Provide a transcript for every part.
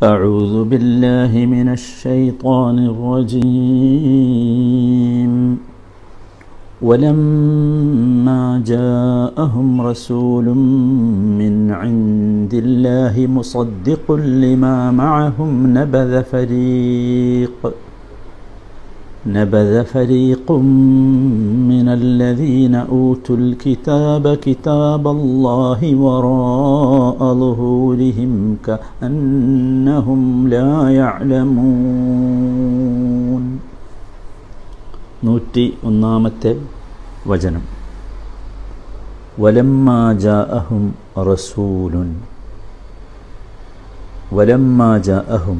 أعوذ بالله من الشيطان الرجيم ولما جاءهم رسول من عند الله مصدق لما معهم نبذ فريق نبذ فريق من الذين أوتوا الكتاب كتاب الله وراء ظهورهم كأنهم لا يعلمون നൂറ്റി ഒന്നാമത്തെ വചനം വലമ്മാ ജാഅഹും റസൂലുൻ വലമ്മാ ജാഅഹും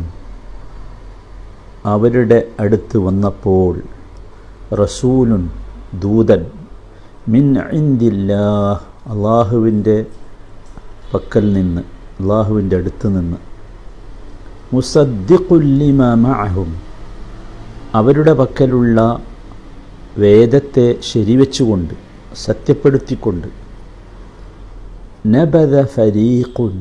അവരുടെ അടുത്ത് വന്നപ്പോൾ റസൂലുൻ ദൂതൻ മിൻ ഇന്ദില്ലാ അള്ളാഹുവിൻ്റെ പക്കൽ നിന്ന് അള്ളാഹുവിൻ്റെ അടുത്ത് നിന്ന് മുസദ്ദിഖുല്ലിമ മഅഹും അവരുടെ പക്കലുള്ള വേദത്തെ ശരിവെച്ചുകൊണ്ട് സത്യപ്പെടുത്തിക്കൊണ്ട് നബദ ഫരീഖുൻ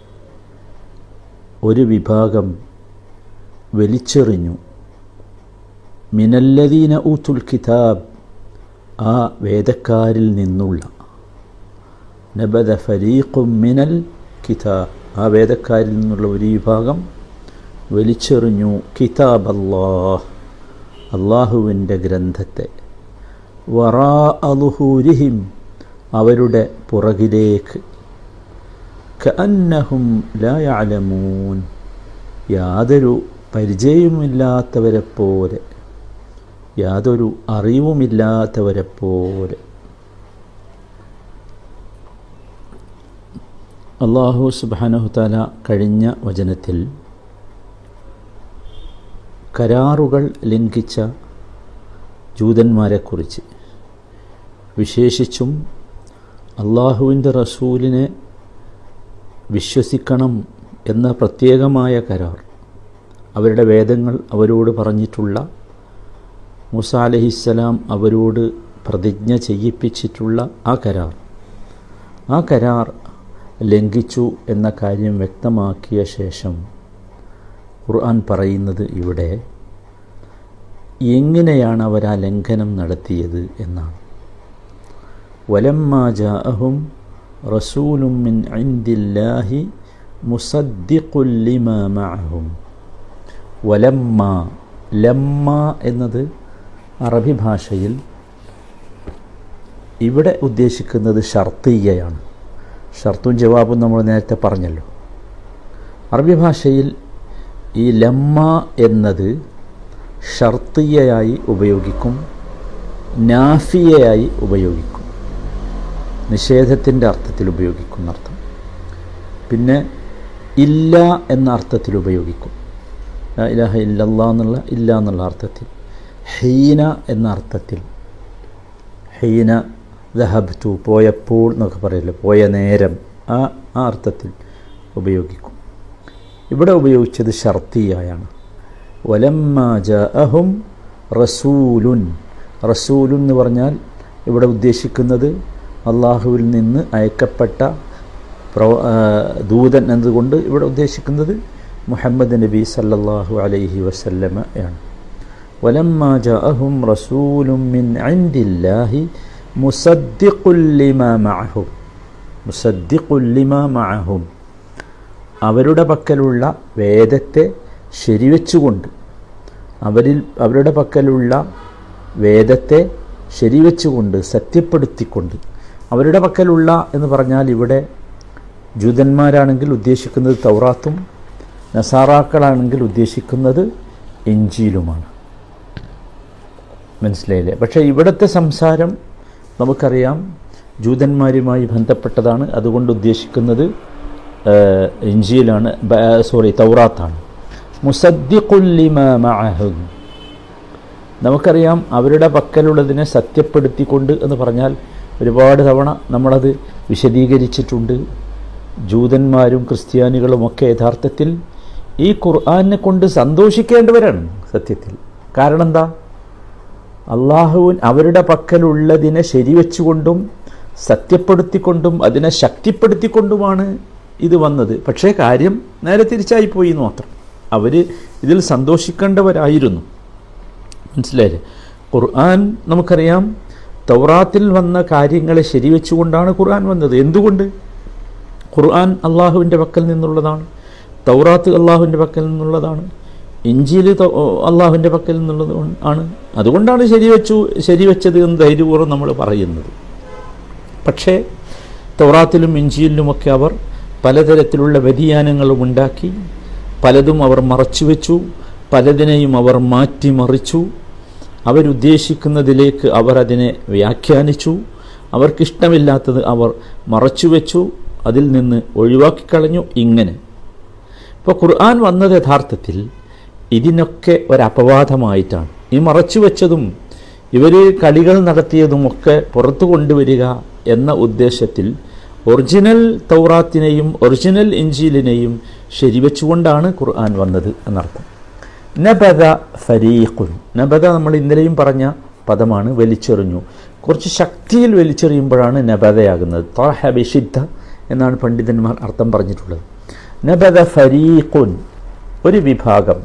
ഒരു വിഭാഗം വലിച്ചെറിഞ്ഞു മിനല്ലദീന ഊത്തുൽ കിതാബ് ആ വേദക്കാരിൽ നിന്നുള്ള നബദ ഫരീഖും മിനൽ കിതാബ് ആ വേദക്കാരിൽ നിന്നുള്ള ഒരു വിഭാഗം വലിച്ചെറിഞ്ഞു കിതാബ് അല്ലാഹ് അള്ളാഹുവിൻ്റെ ഗ്രന്ഥത്തെ വറാ അലുഹൂരിഹിം അവരുടെ പുറകിലേക്ക് കഅന്നഹും ലായാലമൂൻ യാതൊരു പരിചയവുമില്ലാത്തവരെ പോലെ യാതൊരു അറിവുമില്ലാത്തവരെ പോലെ അള്ളാഹു സുബാനഹുത്താല കഴിഞ്ഞ വചനത്തിൽ കരാറുകൾ ലംഘിച്ച ജൂതന്മാരെക്കുറിച്ച് വിശേഷിച്ചും അള്ളാഹുവിൻ്റെ റസൂലിനെ വിശ്വസിക്കണം എന്ന പ്രത്യേകമായ കരാർ അവരുടെ വേദങ്ങൾ അവരോട് പറഞ്ഞിട്ടുള്ള മൂസ അലഹിസ്സലാം അവരോട് പ്രതിജ്ഞ ചെയ്യിപ്പിച്ചിട്ടുള്ള ആ കരാർ ആ കരാർ ലംഘിച്ചു എന്ന കാര്യം വ്യക്തമാക്കിയ ശേഷം ഖുർആൻ പറയുന്നത് ഇവിടെ എങ്ങനെയാണ് അവർ ആ ലംഘനം നടത്തിയത് എന്നാണ് വലമ്മാ ജാഅഹും റസൂലും മിൻ ഇൻദില്ലാഹി മുസദ്ദിഖുൽ ലിമാ മഅഹും വലമ്മ ലമ്മ എന്നത് അറബി ഭാഷയിൽ ഇവിടെ ഉദ്ദേശിക്കുന്നത് ഷർത്തീയയാണ് ഷർത്തും ജവാബും നമ്മൾ നേരത്തെ പറഞ്ഞല്ലോ അറബി ഭാഷയിൽ ഈ ലമ്മ എന്നത് ഷർത്തീയയായി ഉപയോഗിക്കും നാഫിയയായി ഉപയോഗിക്കും നിഷേധത്തിൻ്റെ അർത്ഥത്തിൽ ഉപയോഗിക്കുന്ന അർത്ഥം പിന്നെ ഇല്ല എന്ന അർത്ഥത്തിൽ ഉപയോഗിക്കും ഇലാഹ ഇല്ലല്ലാ എന്നുള്ള ഇല്ല എന്നുള്ള അർത്ഥത്തിൽ ഹീന എന്ന അർത്ഥത്തിൽ ഹീന ദഹബ്തു പോയപ്പോൾ എന്നൊക്കെ പറയല്ലോ പോയ നേരം ആ ആ അർത്ഥത്തിൽ ഉപയോഗിക്കും ഇവിടെ ഉപയോഗിച്ചത് ഷർത്തിയായാണ് വലമ്മ ജഅഹും റസൂലുൻ റസൂലുൻ എന്ന് പറഞ്ഞാൽ ഇവിടെ ഉദ്ദേശിക്കുന്നത് അള്ളാഹുവിൽ നിന്ന് അയക്കപ്പെട്ട പ്രോ ദൂതൻ എന്നതുകൊണ്ട് ഇവിടെ ഉദ്ദേശിക്കുന്നത് മുഹമ്മദ് നബി സല്ലല്ലാഹു അലൈഹി വസല്ലമ ആണ് വലമ്മ ജഅഹും റസൂലും മിൻ ഇൻദില്ലാഹി മുസദ്ദിഖുൽ ലിമാ മഅഹും മുസദ്ദിഖുൽ ലിമാ മഅഹും അവരുടെ പക്കലുള്ള വേദത്തെ ശരിവെച്ചുകൊണ്ട് അവരിൽ അവരുടെ പക്കലുള്ള വേദത്തെ ശരിവെച്ചുകൊണ്ട് സത്യപ്പെടുത്തിക്കൊണ്ട് അവരുടെ പക്കലുള്ള എന്ന് പറഞ്ഞാൽ ഇവിടെ ജൂതന്മാരാണെങ്കിൽ ഉദ്ദേശിക്കുന്നത് തൗറാത്തും നസാറാക്കളാണെങ്കിൽ ഉദ്ദേശിക്കുന്നത് എഞ്ചിയിലുമാണ് മനസ്സിലായില്ലേ പക്ഷേ ഇവിടുത്തെ സംസാരം നമുക്കറിയാം ജൂതന്മാരുമായി ബന്ധപ്പെട്ടതാണ് അതുകൊണ്ട് ഉദ്ദേശിക്കുന്നത് ഇഞ്ചിയിലാണ് സോറി തൗറാത്താണ് മുസദ്ദിഖുല്ലിമഅഹും നമുക്കറിയാം അവരുടെ പക്കലുള്ളതിനെ സത്യപ്പെടുത്തിക്കൊണ്ട് എന്ന് പറഞ്ഞാൽ ഒരുപാട് തവണ നമ്മളത് വിശദീകരിച്ചിട്ടുണ്ട് ജൂതന്മാരും ക്രിസ്ത്യാനികളുമൊക്കെ യഥാർത്ഥത്തിൽ ഈ ഖുർആാനെ കൊണ്ട് സന്തോഷിക്കേണ്ടവരാണ് സത്യത്തിൽ കാരണം എന്താ അള്ളാഹുവിൻ അവരുടെ പക്കലുള്ളതിനെ ശരിവെച്ചുകൊണ്ടും സത്യപ്പെടുത്തിക്കൊണ്ടും അതിനെ ശക്തിപ്പെടുത്തിക്കൊണ്ടുമാണ് ഇത് വന്നത് പക്ഷേ കാര്യം നേരെ തിരിച്ചായി പോയി എന്ന് മാത്രം അവർ ഇതിൽ സന്തോഷിക്കേണ്ടവരായിരുന്നു മനസ്സിലായില്ലേ ഖുർആൻ നമുക്കറിയാം തൗറാത്തിൽ വന്ന കാര്യങ്ങളെ ശരിവെച്ചുകൊണ്ടാണ് ഖുർആൻ വന്നത് എന്തുകൊണ്ട് ഖുർആൻ അള്ളാഹുവിൻ്റെ പക്കൽ നിന്നുള്ളതാണ് തൗറാത്ത് അള്ളാഹുവിൻ്റെ പക്കൽ നിന്നുള്ളതാണ് ഇഞ്ചിയിൽ അള്ളാഹുവിൻ്റെ പക്കൽ നിന്നുള്ളത് ആണ് അതുകൊണ്ടാണ് ശരിവെച്ചു ശരിവെച്ചത് എന്ന് ധൈര്യപൂർവ്വം നമ്മൾ പറയുന്നത് പക്ഷേ തൗറാത്തിലും ഇഞ്ചിയിലുമൊക്കെ അവർ പലതരത്തിലുള്ള വ്യതിയാനങ്ങളും ഉണ്ടാക്കി പലതും അവർ മറച്ചുവെച്ചു പലതിനെയും അവർ മാറ്റിമറിച്ചു അവരുദ്ദേശിക്കുന്നതിലേക്ക് അവർ അതിനെ വ്യാഖ്യാനിച്ചു അവർക്കിഷ്ടമില്ലാത്തത് അവർ മറച്ചുവെച്ചു അതിൽ നിന്ന് ഒഴിവാക്കിക്കളഞ്ഞു ഇങ്ങനെ ഇപ്പോൾ ഖുർആൻ വന്നത് യഥാർത്ഥത്തിൽ ഇതിനൊക്കെ ഒരപവാദമായിട്ടാണ് ഈ മറച്ചുവെച്ചതും ഇവർ കളികൾ നടത്തിയതുമൊക്കെ പുറത്തു കൊണ്ടുവരിക എന്ന ഉദ്ദേശത്തിൽ ഒറിജിനൽ തൗറാത്തിനെയും ഒറിജിനൽ ഇഞ്ചീലിനെയും ശരിവെച്ചുകൊണ്ടാണ് ഖുർആൻ വന്നത് എന്നർത്ഥം നബദ ഫരീഖുൻ നബദ നമ്മൾ ഇന്നലെയും പറഞ്ഞ പദമാണ് വലിച്ചെറിഞ്ഞു കുറച്ച് ശക്തിയിൽ വലിച്ചെറിയുമ്പോഴാണ് നബദയാകുന്നത് തൊഹബിഷിദ്ധ എന്നാണ് പണ്ഡിതന്മാർ അർത്ഥം പറഞ്ഞിട്ടുള്ളത് നബദ ഫരീഖുൻ ഒരു വിഭാഗം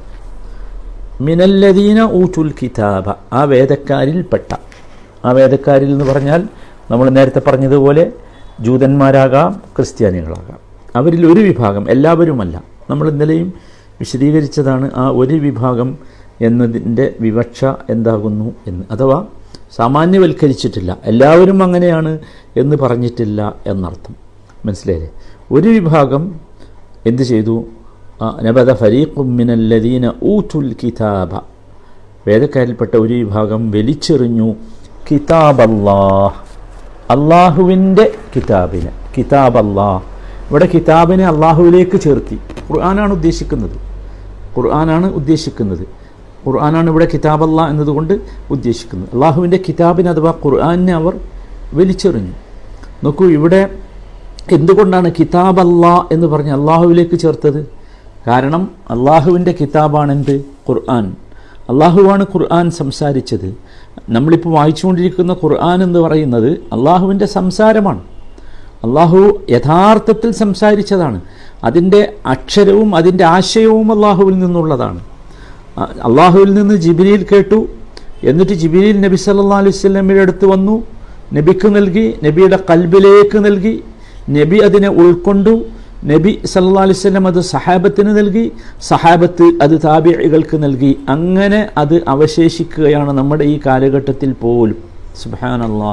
മിനല്ലദീന ഊറ്റുൽ കിതാബ ആ വേദക്കാരിൽപ്പെട്ട ആ വേദക്കാരിൽ എന്ന് പറഞ്ഞാൽ നമ്മൾ നേരത്തെ പറഞ്ഞതുപോലെ ജൂതന്മാരാകാം ക്രിസ്ത്യാനികളാകാം അവരിൽ ഒരു വിഭാഗം എല്ലാവരുമല്ല നമ്മൾ ഇന്നലെയും വിശദീകരിച്ചതാണ് ആ ഒരു വിഭാഗം എന്നതിൻ്റെ വിവക്ഷ എന്താകുന്നു എന്ന് അഥവാ സാമാന്യവൽക്കരിച്ചിട്ടില്ല എല്ലാവരും അങ്ങനെയാണ് എന്ന് പറഞ്ഞിട്ടില്ല എന്നർത്ഥം മനസ്സിലായില്ലേ ഒരു വിഭാഗം എന്ത് ചെയ്തു നബദ ഫരീഖുമിനല്ലദീന ഊറ്റുൽ കിതാബ വേദക്കാരിൽപ്പെട്ട ഒരു വിഭാഗം വലിച്ചെറിഞ്ഞു കിതാബ് അല്ലാഹ് അള്ളാഹുവിൻ്റെ കിതാബിനെ കിതാബ് അല്ലാഹ് ഇവിടെ കിതാബിനെ അള്ളാഹുവിലേക്ക് ചേർത്തി ഖുർആനാണ് ഉദ്ദേശിക്കുന്നത് ഖുർആനാണ് ഉദ്ദേശിക്കുന്നത് ഖുർആനാണ് ഇവിടെ കിതാബ് അല്ലാ എന്നതുകൊണ്ട് ഉദ്ദേശിക്കുന്നത് അള്ളാഹുവിൻ്റെ കിതാബിനെ അഥവാ ഖുർആനെ അവർ വലിച്ചെറിഞ്ഞു നോക്കൂ ഇവിടെ എന്തുകൊണ്ടാണ് കിതാബ് അല്ലാ എന്ന് പറഞ്ഞ് അള്ളാഹുവിലേക്ക് ചേർത്തത് കാരണം അള്ളാഹുവിൻ്റെ കിതാബാണ് എന്ത് ഖുർആൻ അള്ളാഹുവാണ് ഖുർആൻ സംസാരിച്ചത് നമ്മളിപ്പോൾ വായിച്ചുകൊണ്ടിരിക്കുന്ന ഖുർആൻ എന്ന് പറയുന്നത് അള്ളാഹുവിൻ്റെ സംസാരമാണ് അള്ളാഹു യഥാർത്ഥത്തിൽ സംസാരിച്ചതാണ് അതിൻ്റെ അക്ഷരവും അതിൻ്റെ ആശയവും അള്ളാഹുവിൽ നിന്നുള്ളതാണ് അള്ളാഹുവിൽ നിന്ന് ജിബിരിയിൽ കേട്ടു എന്നിട്ട് ജിബിരിയിൽ നബി സല്ലാ അലൈഹി സ്വലമിയുടെ അടുത്ത് വന്നു നബിക്ക് നൽകി നബിയുടെ കൽബിലേക്ക് നൽകി നബി അതിനെ ഉൾക്കൊണ്ടു നബി സല്ലാ അലിസ്ലം അത് സഹാബത്തിന് നൽകി സഹാബത്ത് അത് താബികൾക്ക് നൽകി അങ്ങനെ അത് അവശേഷിക്കുകയാണ് നമ്മുടെ ഈ കാലഘട്ടത്തിൽ പോലും സുബാനല്ലാ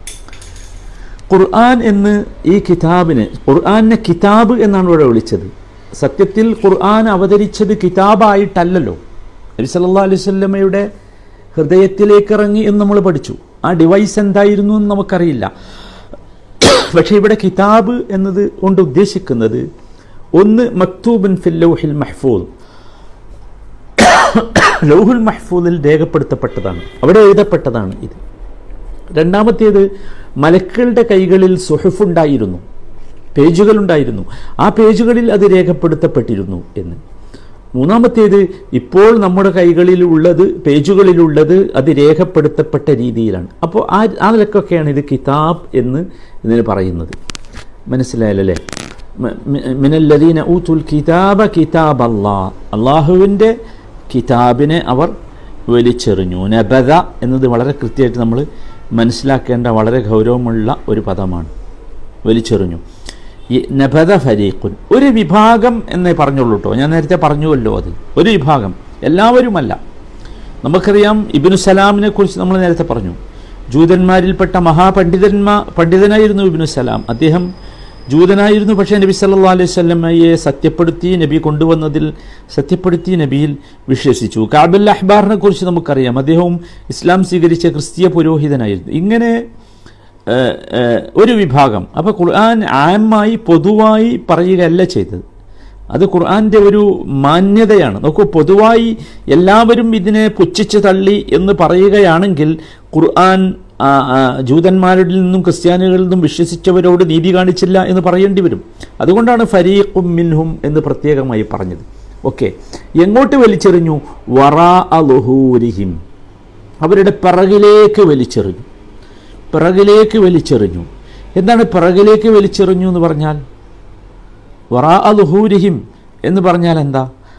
ഖുർആൻ എന്ന് ഈ കിതാബിന് ഖുർആനെ കിതാബ് എന്നാണ് ഇവിടെ വിളിച്ചത് സത്യത്തിൽ ഖുർആൻ അവതരിച്ചത് കിതാബായിട്ടല്ലല്ലോ നബി സല്ലാ അലൈഹി സ്വല്ലമ്മയുടെ ഹൃദയത്തിലേക്ക് ഇറങ്ങി എന്ന് നമ്മൾ പഠിച്ചു ആ ഡിവൈസ് എന്തായിരുന്നു എന്ന് നമുക്കറിയില്ല പക്ഷേ ഇവിടെ കിതാബ് എന്നത് കൊണ്ട് ഉദ്ദേശിക്കുന്നത് ഒന്ന് മക്തൂബൻ ഫിൽ ലൗഹിൽ മഹ്ഫൂദ് ലൗഹുൽ മഹ്ഫൂദിൽ രേഖപ്പെടുത്തപ്പെട്ടതാണ് അവിടെ എഴുതപ്പെട്ടതാണ് ഇത് രണ്ടാമത്തേത് മലക്കുകളുടെ കൈകളിൽ സുഹഫുണ്ടായിരുന്നു പേജുകളുണ്ടായിരുന്നു ആ പേജുകളിൽ അത് രേഖപ്പെടുത്തപ്പെട്ടിരുന്നു എന്ന് മൂന്നാമത്തേത് ഇപ്പോൾ നമ്മുടെ കൈകളിൽ ഉള്ളത് പേജുകളിലുള്ളത് അത് രേഖപ്പെടുത്തപ്പെട്ട രീതിയിലാണ് അപ്പോൾ ആ ആ നിലക്കൊക്കെയാണ് ഇത് കിതാബ് എന്ന് ഇതിന് പറയുന്നത് മനസ്സിലായല്ലേ മിനല്ലദീന ഊത്തുൽ കിതാബ കിതാബ് അല്ലാ അള്ളാഹുവിൻ്റെ കിതാബിനെ അവർ വലിച്ചെറിഞ്ഞു നബദ എന്നത് വളരെ കൃത്യമായിട്ട് നമ്മൾ മനസ്സിലാക്കേണ്ട വളരെ ഗൗരവമുള്ള ഒരു പദമാണ് വലിച്ചെറിഞ്ഞു ഈ നബദ ഫരീഖുൻ ഒരു വിഭാഗം എന്നേ പറഞ്ഞുള്ളൂ കേട്ടോ ഞാൻ നേരത്തെ പറഞ്ഞുവല്ലോ അത് ഒരു വിഭാഗം എല്ലാവരുമല്ല നമുക്കറിയാം ഇബിനു സലാമിനെ കുറിച്ച് നമ്മൾ നേരത്തെ പറഞ്ഞു ജൂതന്മാരിൽപ്പെട്ട മഹാപണ്ഡിതന്മാ പണ്ഡിതനായിരുന്നു ഇബിനു സലാം അദ്ദേഹം ജൂതനായിരുന്നു പക്ഷേ നബി സല്ലാ അലൈഹി സ്വല്ലമ്മയെ സത്യപ്പെടുത്തി നബി കൊണ്ടുവന്നതിൽ സത്യപ്പെടുത്തി നബിയിൽ വിശ്വസിച്ചു കാബുൽ അഹ്ബാറിനെ കുറിച്ച് നമുക്കറിയാം അദ്ദേഹവും ഇസ്ലാം സ്വീകരിച്ച ക്രിസ്തീയ പുരോഹിതനായിരുന്നു ഇങ്ങനെ ഒരു വിഭാഗം അപ്പോൾ ഖുർആൻ ആമായി പൊതുവായി പറയുകയല്ല ചെയ്തത് അത് ഖുർആൻ്റെ ഒരു മാന്യതയാണ് നോക്കൂ പൊതുവായി എല്ലാവരും ഇതിനെ പുച്ഛിച്ച് തള്ളി എന്ന് പറയുകയാണെങ്കിൽ ഖുർആൻ ജൂതന്മാരിൽ നിന്നും ക്രിസ്ത്യാനികളിൽ നിന്നും വിശ്വസിച്ചവരോട് നീതി കാണിച്ചില്ല എന്ന് പറയേണ്ടി വരും അതുകൊണ്ടാണ് ഫരീഖും മിൻഹും എന്ന് പ്രത്യേകമായി പറഞ്ഞത് ഓക്കെ എങ്ങോട്ട് വലിച്ചെറിഞ്ഞു വറാ അലുഹൂരിഹിം അവരുടെ പിറകിലേക്ക് വലിച്ചെറിഞ്ഞു പിറകിലേക്ക് വലിച്ചെറിഞ്ഞു എന്താണ് പിറകിലേക്ക് വലിച്ചെറിഞ്ഞു എന്ന് പറഞ്ഞാൽ വറാ അലുഹൂരിഹിം എന്ന് പറഞ്ഞാൽ എന്താ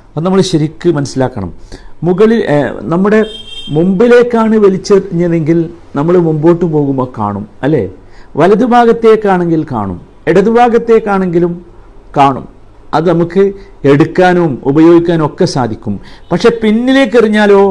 അത് നമ്മൾ ശരിക്ക് മനസ്സിലാക്കണം മുകളിൽ ഏഹ്, നമ്മുടെ മുമ്പിലേക്കാണ് വലിച്ചെറിഞ്ഞതെങ്കിൽ നമ്മൾ മുമ്പോട്ട് പോകുമ്പോൾ കാണും അല്ലേ വലതുഭാഗത്തേക്കാണെങ്കിൽ കാണും ഇടതുഭാഗത്തേക്കാണെങ്കിലും കാണും അത് നമുക്ക് എടുക്കാനും ഉപയോഗിക്കാനും ഒക്കെ സാധിക്കും പക്ഷെ പിന്നിലേക്ക് എറിഞ്ഞാലോ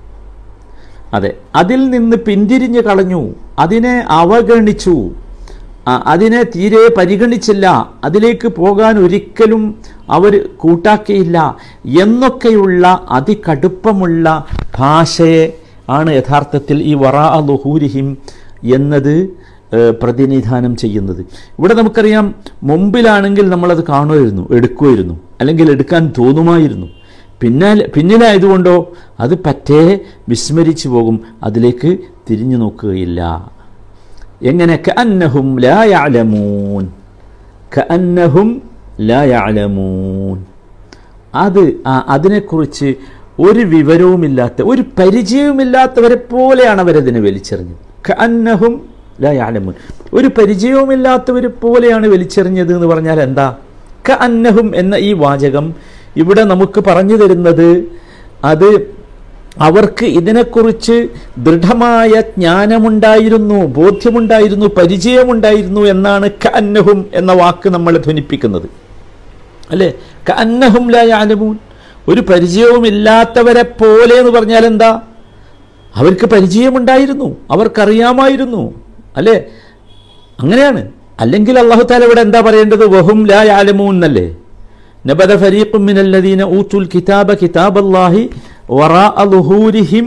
അതെ അതിൽ നിന്ന് പിന്തിരിഞ്ഞ് കളഞ്ഞു അതിനെ അവഗണിച്ചു ആ, അതിനെ തീരെ പരിഗണിച്ചില്ല അതിലേക്ക് പോകാൻ ഒരിക്കലും അവർ കൂട്ടാക്കിയില്ല എന്നൊക്കെയുള്ള അതികടുപ്പമുള്ള ഭാഷയെ ആണ് യഥാർത്ഥത്തിൽ ഈ വറാ ലുഹൂരിഹിം എന്നത് ഏഹ്, പ്രതിനിധാനം ചെയ്യുന്നത് ഇവിടെ നമുക്കറിയാം മുമ്പിലാണെങ്കിൽ നമ്മളത് കാണുമായിരുന്നു എടുക്കുമായിരുന്നു അല്ലെങ്കിൽ എടുക്കാൻ തോന്നുമായിരുന്നു പിന്നാലെ പിന്നിലായതുകൊണ്ടോ അത് പറ്റേ വിസ്മരിച്ചു പോകും അതിലേക്ക് തിരിഞ്ഞു നോക്കുകയില്ല എങ്ങനെ കഅന്നഹും ലാ യഅലമൂൻ കഅന്നഹും ലാ യഅലമൂൻ അത് ആ- അതിനെക്കുറിച്ച് ഒരു വിവരവുമില്ലാത്ത ഒരു പരിചയവുമില്ലാത്തവരെ പോലെയാണ് അവരതിനെ വലിച്ചെറിഞ്ഞത് കഅന്നഹും ലാ യഅലമൂൻ ഒരു പരിചയവുമില്ലാത്തവരെ പോലെയാണ് വലിച്ചെറിഞ്ഞത് എന്ന് പറഞ്ഞാൽ എന്താ കഅന്നഹും എന്ന ഈ വാചകം ഇവിടെ നമുക്ക് പറഞ്ഞു തരുന്നത് അത് അവർക്ക് ഇതിനെക്കുറിച്ച് ദൃഢമായ ജ്ഞാനമുണ്ടായിരുന്നു ബോധ്യമുണ്ടായിരുന്നു പരിചയമുണ്ടായിരുന്നു എന്നാണ് കഅന്നഹും എന്ന വാക്ക് നമ്മൾ ധ്വനിപ്പിക്കുന്നത് അല്ലേ കഅന്നഹും ലാ യഅലമൂൻ ഒരു പരിചയവുമില്ലാത്തവരെ പോലെ എന്ന് പറഞ്ഞാൽ എന്താ അവർക്ക് പരിചയമുണ്ടായിരുന്നു അവർക്കറിയാമായിരുന്നു അല്ലേ അങ്ങനെയാണ് അല്ലെങ്കിൽ അള്ളാഹു താല ഇവിടെ എന്താ പറയേണ്ടത് വഹും ലാ യാലമൂൻ എന്നല്ലേ നബദ ഫരീഖും മിനല്ലദീന ഊത്തുൽ കിതാബ കിതാബല്ലാഹി വറാഅ ളുഹൂരിഹിം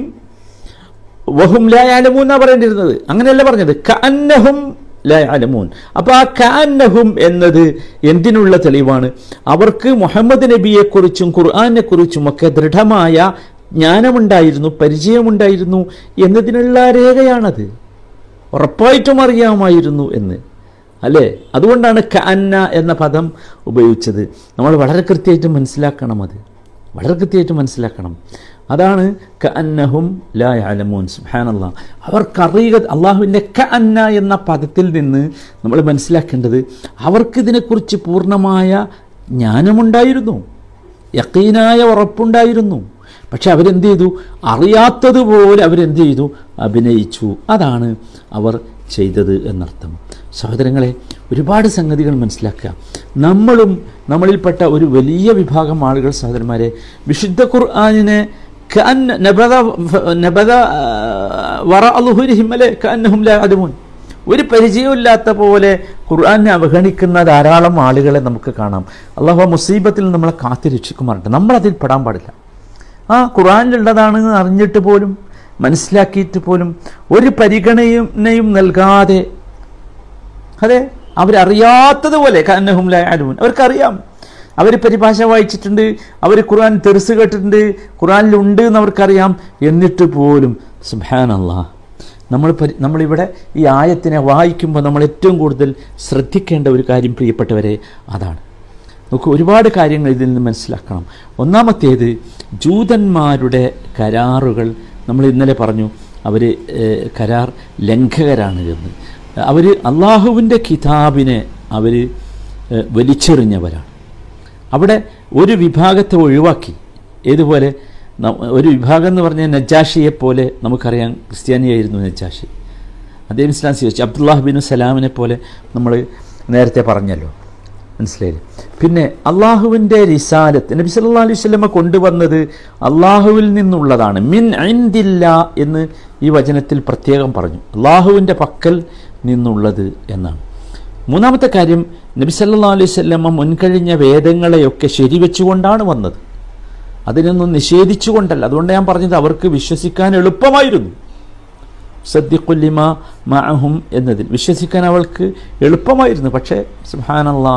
വഹും ലാ യാലമൂൻ എന്നാ പറയേണ്ടിരുന്നത് അങ്ങനെയല്ല പറഞ്ഞത് കഅന്നഹും ലാ യാലമൂൻ അപ്പോൾ ആ കഅന്നഹും എന്നത് എന്തിനുള്ള തെളിവാണ് അവർക്ക് മുഹമ്മദ് നബിയെക്കുറിച്ചും ഖുർആനെ കുറിച്ചും ഒക്കെ ദൃഢമായ ജ്ഞാനമുണ്ടായിരുന്നു പരിചയമുണ്ടായിരുന്നു എന്നതിനുള്ള രേഖയാണത് ഉറപ്പായിട്ടും അറിയാമായിരുന്നു എന്ന് അല്ലേ അതുകൊണ്ടാണ് കഅന്ന എന്ന പദം ഉപയോഗിച്ചത് നമ്മൾ വളരെ കൃത്യമായിട്ട് മനസ്സിലാക്കണം അത് വളരെ കൃത്യമായിട്ട് മനസ്സിലാക്കണം അതാണ് കഅന്നഹും ലാ യഅലമൂൻ സുബ്ഹാനല്ലാ അവർക്കറിയുക അള്ളാഹുവിൻ്റെ കഅന്ന എന്ന പദത്തിൽ നിന്ന് നമ്മൾ മനസ്സിലാക്കേണ്ടത് അവർക്കിതിനെക്കുറിച്ച് പൂർണ്ണമായ ജ്ഞാനമുണ്ടായിരുന്നു യക്കീനായ ഉറപ്പുണ്ടായിരുന്നു പക്ഷെ അവരെന്ത് ചെയ്തു അറിയാത്തതുപോലെ അവരെന്ത് ചെയ്തു അഭിനയിച്ചു അതാണ് അവർ ചെയ്തത് എന്നർത്ഥം സഹോദരങ്ങളെ ഒരുപാട് സംഗതികൾ മനസ്സിലാക്കുക നമ്മളും നമ്മളിൽപ്പെട്ട ഒരു വലിയ വിഭാഗം ആളുകൾ സഹോദരന്മാരെ വിശുദ്ധ ഖുർആാനിനെ കഅൻ നബദ നബദ വറ അലുഹുരിഹിം അല്ലെ കഅന്നഹും ലാ യഅലമൂൻ ഒരു പരിചയമില്ലാത്ത പോലെ ഖുർആനെ അവഗണിക്കുന്ന ധാരാളം ആളുകളെ നമുക്ക് കാണാം അള്ളാഹു ആ മുസീബത്തിൽ നമ്മളെ കാത്തു രക്ഷിക്കുമാറുണ്ട് നമ്മളതിൽ പെടാൻ പാടില്ല ആ ഖുർആനിലുള്ളതാണെന്ന് അറിഞ്ഞിട്ട് പോലും മനസ്സിലാക്കിയിട്ട് പോലും ഒരു പരിഗണനയും നൽകാതെ അതെ അവരറിയാത്തതുപോലെ കന്നഹും ലായാലും അവർക്കറിയാം അവർ പരിഭാഷ വായിച്ചിട്ടുണ്ട് അവർ ഖുർആൻ തെറിസ് കേട്ടിട്ടുണ്ട് ഖുർആനിലുണ്ട് എന്ന് അവർക്കറിയാം എന്നിട്ട് പോലും സുബാനല്ലാ നമ്മൾ പരി നമ്മളിവിടെ ഈ ആയത്തിനെ വായിക്കുമ്പോൾ നമ്മൾ ഏറ്റവും കൂടുതൽ ശ്രദ്ധിക്കേണ്ട ഒരു കാര്യം പ്രിയപ്പെട്ടവരെ അതാണ് നമുക്ക് ഒരുപാട് കാര്യങ്ങൾ ഇതിൽ നിന്ന് മനസ്സിലാക്കണം ഒന്നാമത്തേത് ജൂതന്മാരുടെ കരാറുകൾ നമ്മൾ ഇന്നലെ പറഞ്ഞു അവർ കരാർ ലംഘകരാണ് എന്ന് അവർ അള്ളാഹുവിൻ്റെ കിതാബിനെ അവർ വലിച്ചെറിഞ്ഞവരാണ് അവിടെ ഒരു വിഭാഗത്തെ ഒഴിവാക്കി ഏതുപോലെ ന- ഒരു വിഭാഗം എന്ന് പറഞ്ഞാൽ നജാഷിയെ പോലെ നമുക്കറിയാം ക്രിസ്ത്യാനിയായിരുന്നു നജാഷി അദ്ദേഹം ഇസ്ലാം സ്വീകരിച്ചു അബ്ദുല്ലാഹ് ബിൻ സലാമിനെ പോലെ നമ്മൾ നേരത്തെ പറഞ്ഞല്ലോ മനസ്സിലായില്ലേ പിന്നെ അള്ളാഹുവിൻ്റെ റിസാലത്ത് നബി സല്ലല്ലാഹു അലൈഹി വസല്ലമ കൊണ്ടുവന്നത് അള്ളാഹുവിൽ നിന്നുള്ളതാണ് മിൻ ഐന്ദില്ല എന്ന് ഈ വചനത്തിൽ പ്രത്യേകം പറഞ്ഞു അള്ളാഹുവിൻ്റെ പക്കൽ നിന്നുള്ളത് എന്നാണ് മൂന്നാമത്തെ കാര്യം നബി സല്ലല്ലാഹു അലൈഹി വസല്ലമ മുൻകഴിഞ്ഞ വേദങ്ങളെയൊക്കെ ശരിവെച്ചുകൊണ്ടാണ് വന്നത് അതിനൊന്നും നിഷേധിച്ചുകൊണ്ടല്ല അതുകൊണ്ട് ഞാൻ പറഞ്ഞത് അവർക്ക് വിശ്വസിക്കാൻ എളുപ്പമായിരുന്നു സദ്യക്കൊല്ലിമ മഅഹും എന്നതിൽ വിശ്വസിക്കാൻ അവൾക്ക് എളുപ്പമായിരുന്നു പക്ഷേ സുഹാനല്ലാ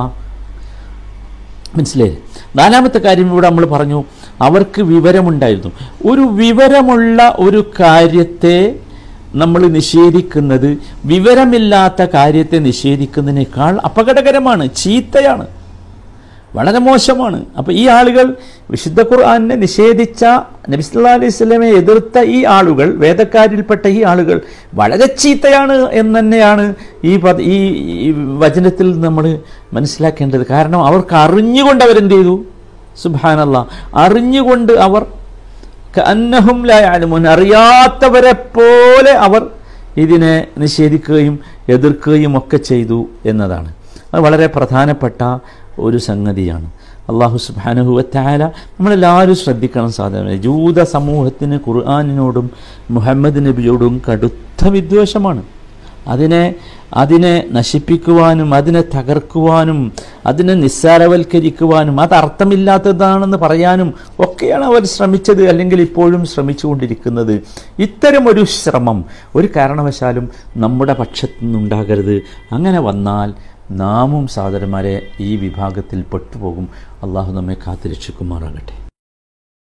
മനസ്സിലായി നാലാമത്തെ കാര്യം ഇവിടെ നമ്മൾ പറഞ്ഞു അവർക്ക് വിവരമുണ്ടായിരുന്നു ഒരു വിവരമുള്ള ഒരു കാര്യത്തെ നമ്മൾ നിഷേധിക്കുന്നത് വിവരമില്ലാത്ത കാര്യത്തെ നിഷേധിക്കുന്നതിനേക്കാൾ അപകടകരമാണ് ചീത്തയാണ് വളരെ മോശമാണ് അപ്പോൾ ഈ ആളുകൾ വിശുദ്ധ ഖുർആാനെ നിഷേധിച്ച നബി സല്ലല്ലാഹു അലൈഹി സ്വലമെ എതിർത്ത ഈ ആളുകൾ വേദക്കാരിൽപ്പെട്ട ഈ ആളുകൾ വളരെ ചീത്തയാണ് എന്ന് തന്നെയാണ് ഈ പദ ഈ ഈ വചനത്തിൽ നമ്മൾ മനസ്സിലാക്കേണ്ടത് കാരണം അവർക്ക് അറിഞ്ഞുകൊണ്ട് അവരെന്ത് ചെയ്തു സുബാനല്ല അറിഞ്ഞുകൊണ്ട് അവർ അന്നഹും ലായാലുമുൻ അറിയാത്തവരെ പോലെ അവർ ഇതിനെ നിഷേധിക്കുകയും എതിർക്കുകയും ഒക്കെ ചെയ്തു എന്നതാണ് അത് വളരെ പ്രധാനപ്പെട്ട ഒരു സംഗതിയാണ് അള്ളാഹു സുബാനുഹുവത്തായ നമ്മളെല്ലാവരും ശ്രദ്ധിക്കണം സാധാരണ ജൂത സമൂഹത്തിന് ഖുർആാനിനോടും മുഹമ്മദ് നബിയോടും കടുത്ത വിദ്വേഷമാണ് അതിനെ അതിനെ നശിപ്പിക്കുവാനും അതിനെ തകർക്കുവാനും അതിനെ നിസ്സാരവൽക്കരിക്കുവാനും അത് അർത്ഥമില്ലാത്തതാണെന്ന് പറയാനും ഒക്കെയാണ് അവർ ശ്രമിച്ചത് അല്ലെങ്കിൽ ഇപ്പോഴും ശ്രമിച്ചുകൊണ്ടിരിക്കുന്നത് ഇത്തരമൊരു ശ്രമം ഒരു കാരണവശാലും നമ്മുടെ പക്ഷത്തു നിന്നുണ്ടാകരുത് അങ്ങനെ വന്നാൽ നാമും സാധനന്മാരെ ഈ വിഭാഗത്തിൽ പെട്ടുപോകും അള്ളാഹു നമ്മെ കാത്തിരക്ഷിക്കുമാറാകട്ടെ